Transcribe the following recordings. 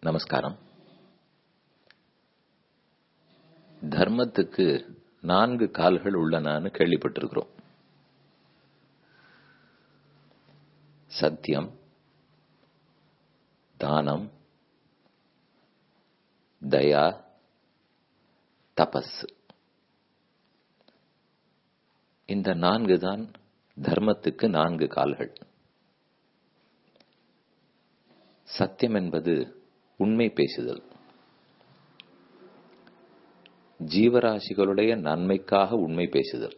நமஸ்காரம் தர்மத்துக்கு நான்கு கால்கள் உள்ளனன்னு கேள்விப்பட்டிருக்கிறோம் சத்தியம் தானம் தயா தபஸ் இந்த நான்கு தான் தர்மத்துக்கு நான்கு கால்கள் சத்தியம் என்பது உண்மை பேசுதல் ஜீவராசிகளுடைய நன்மைக்காக உண்மை பேசுதல்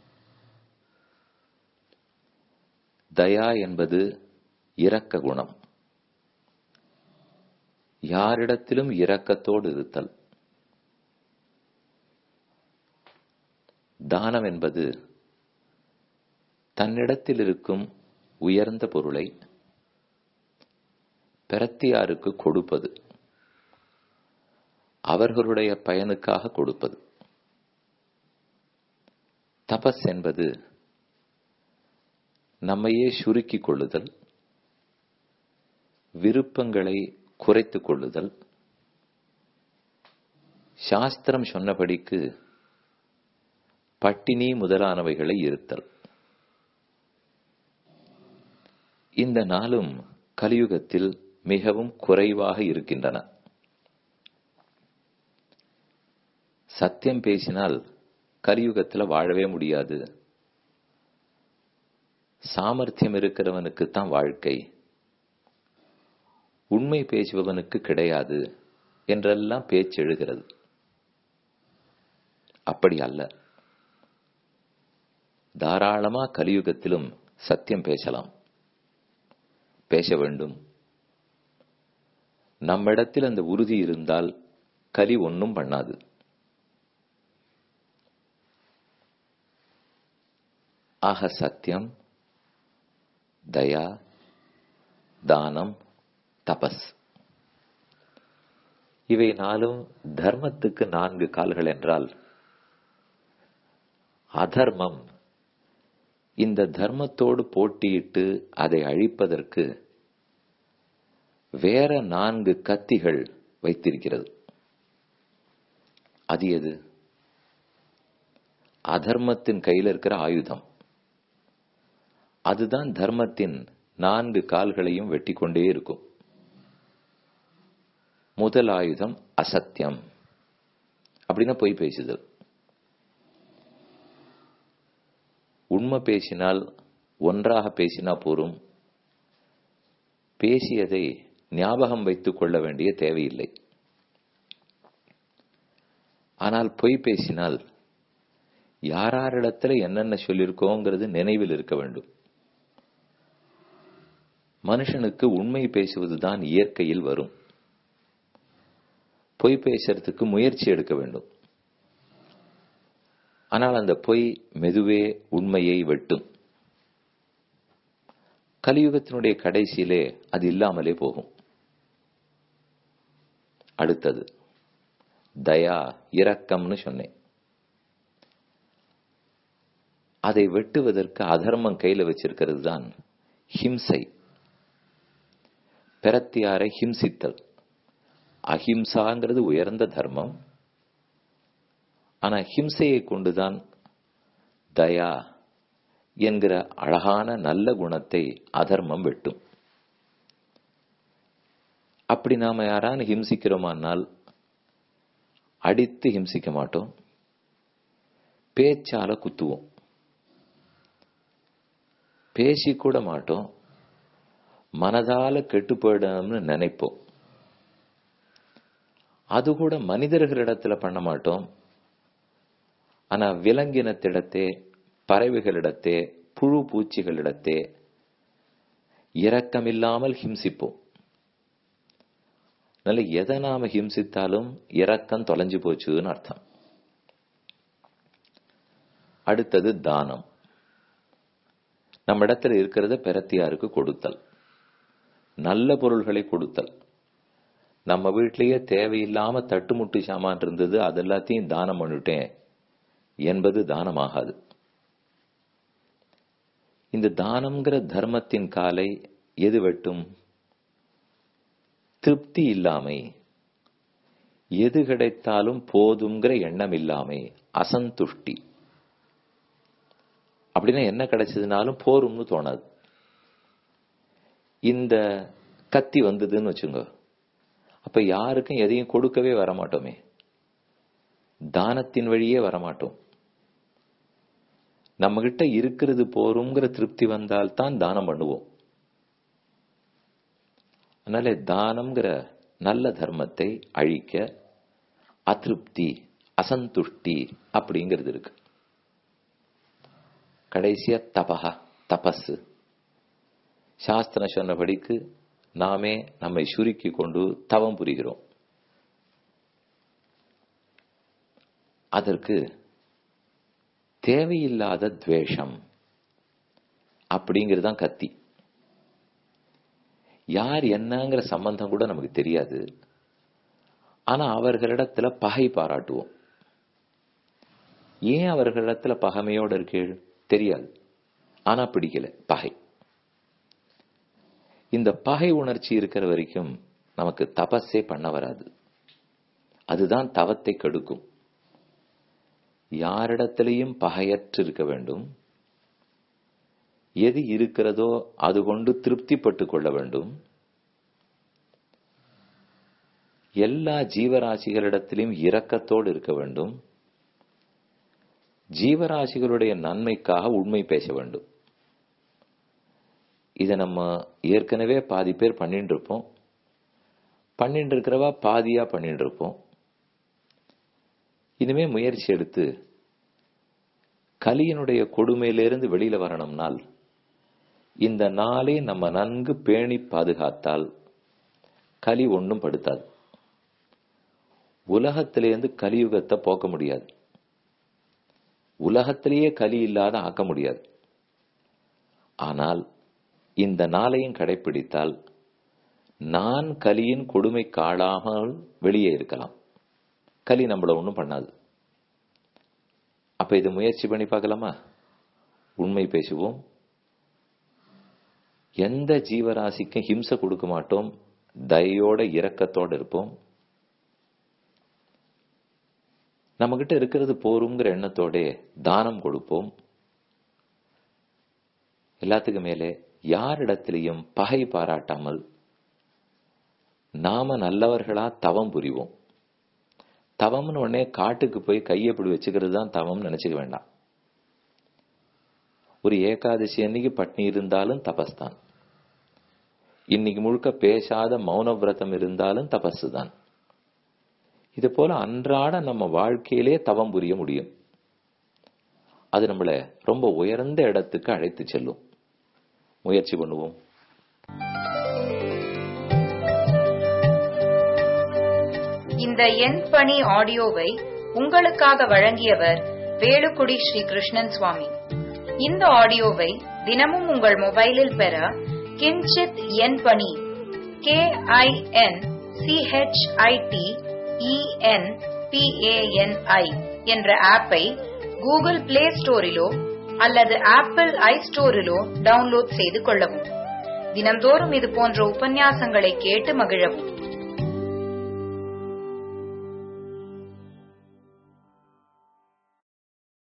தயா என்பது இரக்க குணம் யாரிடத்திலும் இரக்கத்தோடு இருத்தல் தானம் என்பது தன்னிடத்தில் இருக்கும் உயர்ந்த பொருளை பிரத்தியாருக்கு கொடுப்பது அவர்களுடைய பயனுக்காக கொடுப்பது தபஸ் என்பது நம்மையே சுருக்கிக் கொள்ளுதல் விருப்பங்களை குறைத்துக் கொள்ளுதல் சாஸ்திரம் சொன்னபடிக்கு பட்டினி முதலானவைகளை இருத்தல் இந்த நாளும் கலியுகத்தில் மிகவும் குறைவாக இருக்கின்றன சத்தியம் பேசினால் கலியுகத்தில் வாழவே முடியாது சாமர்த்தியம் இருக்கிறவனுக்கு தான் வாழ்க்கை உண்மை பேசுபவனுக்கு கிடையாது என்றெல்லாம் பேச்சு எழுகிறது அப்படி அல்ல தாராளமா கலியுகத்திலும் சத்தியம் பேசலாம் பேச வேண்டும் நம்மிடத்தில் அந்த உறுதி இருந்தால் கலி ஒன்றும் பண்ணாது ஆக சத்தியம் தயா தானம் தபஸ் இவை நாளும் தர்மத்துக்கு நான்கு கால்கள் என்றால் அதர்மம் இந்த தர்மத்தோடு போட்டியிட்டு அதை அழிப்பதற்கு வேற நான்கு கத்திகள் வைத்திருக்கிறது அது எது அதர்மத்தின் கையில் இருக்கிற ஆயுதம் அதுதான் தர்மத்தின் நான்கு கால்களையும் வெட்டி கொண்டே இருக்கும் முதல் ஆயுதம் அசத்தியம் அப்படின்னா பொய் பேசுதல் உண்மை பேசினால் ஒன்றாக பேசினா போரும் பேசியதை ஞாபகம் வைத்துக் கொள்ள வேண்டிய தேவையில்லை ஆனால் பொய் பேசினால் யாராரிடத்துல என்னென்ன சொல்லியிருக்கோங்கிறது நினைவில் இருக்க வேண்டும் மனுஷனுக்கு உண்மை பேசுவதுதான் இயற்கையில் வரும் பொய் பேசுறதுக்கு முயற்சி எடுக்க வேண்டும் ஆனால் அந்த பொய் மெதுவே உண்மையை வெட்டும் கலியுகத்தினுடைய கடைசியிலே அது இல்லாமலே போகும் அடுத்தது தயா இரக்கம்னு சொன்னேன் அதை வெட்டுவதற்கு அதர்மம் கையில வச்சிருக்கிறது தான் ஹிம்சை பிரத்தியாரை ஹிம்சித்தல் அஹிம்சாங்கிறது உயர்ந்த தர்மம் ஆனா ஹிம்சையை கொண்டுதான் தயா என்கிற அழகான நல்ல குணத்தை அதர்மம் வெட்டும் அப்படி நாம யாரான ஹிம்சிக்கிறோமானால் அடித்து ஹிம்சிக்க மாட்டோம் பேச்சால குத்துவோம் பேசி கூட மாட்டோம் மனதால கெட்டு போயிடணும்னு நினைப்போம் அது கூட மனிதர்களிடத்துல பண்ண மாட்டோம் ஆனா விலங்கினத்திடத்தே பறவைகளிடத்தே புழு பூச்சிகளிடத்தே இரக்கமில்லாமல் ஹிம்சிப்போம் நல்ல எதை நாம ஹிம்சித்தாலும் இரக்கம் தொலைஞ்சு போச்சுன்னு அர்த்தம் அடுத்தது தானம் நம்ம இடத்துல இருக்கிறத பெறத்தியாருக்கு கொடுத்தல் நல்ல பொருள்களை கொடுத்தல் நம்ம வீட்டிலேயே தேவையில்லாம தட்டுமுட்டு சாமான் இருந்தது அது எல்லாத்தையும் தானம் பண்ணிட்டேன் என்பது தானமாகாது இந்த தானம்ங்கிற தர்மத்தின் காலை எது வெட்டும் திருப்தி இல்லாமை எது கிடைத்தாலும் போதுங்கிற எண்ணம் இல்லாமை அசந்துஷ்டி அப்படின்னா என்ன கிடைச்சதுனாலும் போரும்னு தோணாது இந்த கத்தி வந்ததுன்னு வச்சுங்க அப்ப யாருக்கும் எதையும் கொடுக்கவே வரமாட்டோமே தானத்தின் வழியே வரமாட்டோம் நம்ம கிட்ட இருக்கிறது போருங்கிற திருப்தி வந்தால் தான் தானம் பண்ணுவோம் அதனால தானம்ங்கிற நல்ல தர்மத்தை அழிக்க அதிருப்தி அசந்துஷ்டி அப்படிங்கிறது இருக்கு கடைசியா தபகா தபஸ் சாஸ்திரம் சொன்னபடிக்கு நாமே நம்மை சுருக்கி கொண்டு தவம் புரிகிறோம் அதற்கு தேவையில்லாத துவேஷம் அப்படிங்கிறது தான் கத்தி யார் என்னங்கிற சம்பந்தம் கூட நமக்கு தெரியாது ஆனா அவர்களிடத்துல பகை பாராட்டுவோம் ஏன் அவர்களிடத்துல பகைமையோட இருக்கீள் தெரியாது ஆனா பிடிக்கல பகை இந்த பகை உணர்ச்சி இருக்கிற வரைக்கும் நமக்கு தபஸே பண்ண வராது அதுதான் தவத்தை கெடுக்கும் யாரிடத்திலையும் பகையற்று இருக்க வேண்டும் எது இருக்கிறதோ அது கொண்டு திருப்திப்பட்டு கொள்ள வேண்டும் எல்லா ஜீவராசிகளிடத்திலும் இரக்கத்தோடு இருக்க வேண்டும் ஜீவராசிகளுடைய நன்மைக்காக உண்மை பேச வேண்டும் இதை நம்ம ஏற்கனவே பாதி பேர் பண்ணிட்டு இருப்போம் பண்ணிட்டு இருக்கிறவா பாதியா பண்ணிட்டு இருப்போம் இனிமே முயற்சி எடுத்து கலியினுடைய கொடுமையிலிருந்து வெளியில வரணும்னால் இந்த நாளை நம்ம நன்கு பேணி பாதுகாத்தால் கலி ஒன்றும் படுத்தாது உலகத்திலேருந்து கலியுகத்தை போக்க முடியாது உலகத்திலேயே கலி இல்லாத ஆக்க முடியாது ஆனால் இந்த நாளையும் கடைபிடித்தால் நான் கலியின் கொடுமை காளாமல் வெளியே இருக்கலாம் கலி நம்மள ஒன்றும் பண்ணாது அப்ப இதை முயற்சி பண்ணி பார்க்கலாமா உண்மை பேசுவோம் எந்த ஜீவராசிக்கும் ஹிம்சை கொடுக்க மாட்டோம் தயோட இரக்கத்தோட இருப்போம் நம்ம கிட்ட இருக்கிறது போருங்கிற எண்ணத்தோட தானம் கொடுப்போம் எல்லாத்துக்கும் மேலே யாரிடத்திலையும் பகை பாராட்டாமல் நாம நல்லவர்களா தவம் புரிவோம் தவம்னு உடனே காட்டுக்கு போய் கையப்படி வச்சுக்கிறது தான் தவம் நினைச்சுக்க வேண்டாம் ஒரு ஏகாதசி அன்னைக்கு பட்னி இருந்தாலும் தபஸ் தான் இன்னைக்கு முழுக்க பேசாத மௌன விரதம் இருந்தாலும் தபஸ் தான் இது போல அன்றாட நம்ம வாழ்க்கையிலே தவம் புரிய முடியும் அது நம்மளை ரொம்ப உயர்ந்த இடத்துக்கு அழைத்து செல்லும் முயற்சி பண்ணுவோம் இந்த எண் பணி ஆடியோவை உங்களுக்காக வழங்கியவர் வேலுக்குடி ஸ்ரீ கிருஷ்ணன் சுவாமி இந்த ஆடியோவை தினமும் உங்கள் மொபைலில் பெற கிஞ்சித் எண் பணி கே ஐ என் சிஹெச்ஐடி இஎன் பிஏஎன்ஐ என்ற ஆப்பை கூகுள் பிளே ஸ்டோரிலோ அல்லது ஆப்பிள் ஐ ஸ்டோரிலோ டவுன்லோட் செய்து கொள்ளவும் தினம்தோறும் இது போன்ற உபன்யாசங்களை கேட்டு மகிழவும்